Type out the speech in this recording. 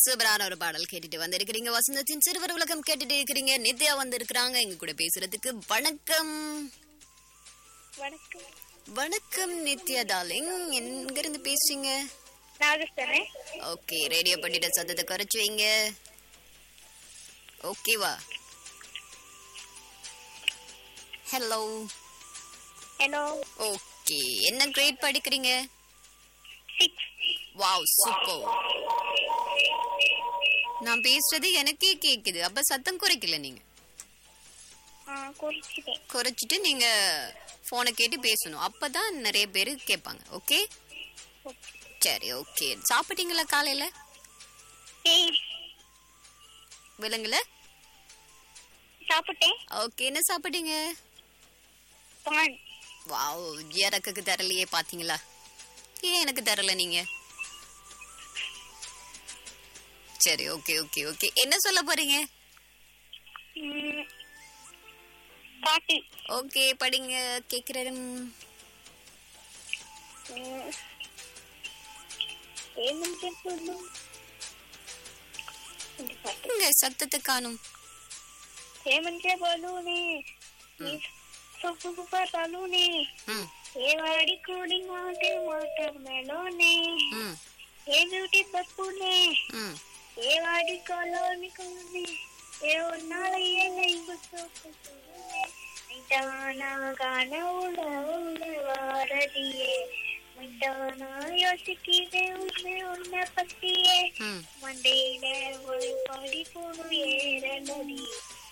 சூப்பரான ஒரு பாடல் கேட்டுட்டு வந்திருக்கிறீங்க வசந்தத்தின் சிறுவர் உலகம் கேட்டுட்டு இருக்கிறீங்க நித்யா வந்திருக்கிறாங்க எங்க கூட பேசுறதுக்கு வணக்கம் வணக்கம் வணக்கம் நித்யா டார்லிங் எங்க இருந்து பேசுறீங்க நாகஸ்தனே ஓகே ரேடியோ பண்ணிட்ட சத்தத்தை குறைச்சு வைங்க ஓகேவா ஹலோ ஹலோ ஓகே என்ன கிரேட் படிக்கிறீங்க சிக்ஸ் வாவ் சூப்பர் நான் பேசுறது எனக்கே கேக்குது அப்ப சத்தம் குறைக்கல நீங்க ஆ குறிச்சிட்டேன் குறைச்சிட்டு நீங்க போனை கேட்டு பேசணும் அப்பதான் நிறைய பேர் கேட்பாங்க ஓகே சரி ஓகே சாப்பிட்டீங்களா காலையில ஏய் விலங்குல சாப்பிட்டேன் ஓகே என்ன சாப்பிட்டீங்க பான் வாவ் எனக்கு தரலையே பாத்தீங்களா ஏன் எனக்கு தரல நீங்க சரி ஓகே ஓகே ஓகே என்ன சொல்ல போறீங்க ம், பாட்டு ஓகே படிங்க கேக்குறேன் ம், ஏமஞ்ச பொண்ணு இந்த பாட்டு இங்க சத்தத்தை காணும் ஏமஞ்ச பலூனே சூப்பர் பலூனே ம் ஏவாடி கூடி மாட்டு மாட்டர் மெலோனே ம் ఏ బ్యూటీ పప్పునే ம் ఏ వాడి కొలోని కొలోని ఏ ఉన్నాళ్ళ ఏ నైబు மிட்டானா காண உள்ள உள்ள வாரதியே மிட்டானா யோசிக்கிறே உண்மை உண்மை பத்தியே ம் மண்டையில ஒரு படி போடும் ஏற நதி